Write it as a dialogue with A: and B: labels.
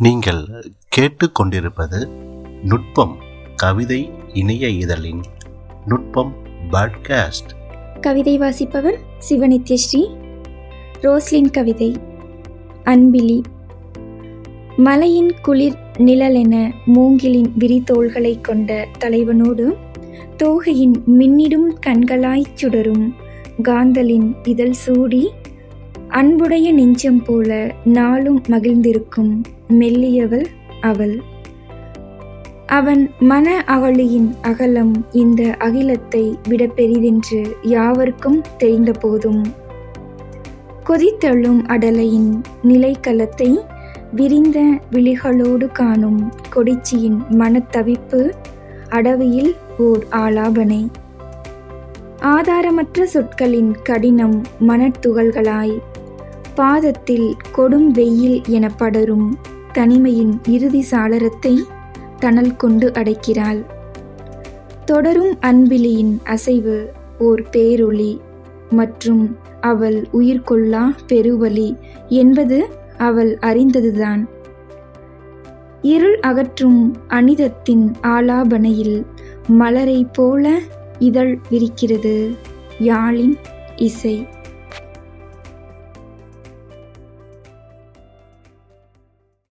A: நீங்கள் கேட்டுக்கொண்டிருப்பது நுட்பம் கவிதை இணைய இதழின் நுட்பம் பாட்காஸ்ட்
B: கவிதை வாசிப்பவர் சிவநித்யஸ்ரீ ரோஸ்லின் கவிதை அன்பிலி மலையின் குளிர் நிழலென மூங்கிலின் விரிதோள்களை கொண்ட தலைவனோடு தோகையின் மின்னிடும் கண்களாய்ச் சுடரும் காந்தலின் இதழ் சூடி அன்புடைய நெஞ்சம் போல நாளும் மகிழ்ந்திருக்கும் மெல்லியவள் அவள் அவன் மன அகழியின் அகலம் இந்த அகிலத்தை விட பெரிதென்று யாவர்க்கும் தெரிந்த போதும் கொதித்தெழும் அடலையின் நிலைக்களத்தை விரிந்த விழிகளோடு காணும் கொடிச்சியின் மனத்தவிப்பு அடவியில் ஓர் ஆலாபனை ஆதாரமற்ற சொற்களின் கடினம் மணத்துகள்களாய் பாதத்தில் கொடும் வெயில் என படரும் தனிமையின் இறுதி சாளரத்தை தணல் கொண்டு அடைக்கிறாள் தொடரும் அன்பிலியின் அசைவு ஓர் பேரொளி மற்றும் அவள் உயிர் கொள்ளா பெருவலி என்பது அவள் அறிந்ததுதான் இருள் அகற்றும் அனிதத்தின் ஆலாபனையில் மலரை போல இதழ் விரிக்கிறது யாழின் இசை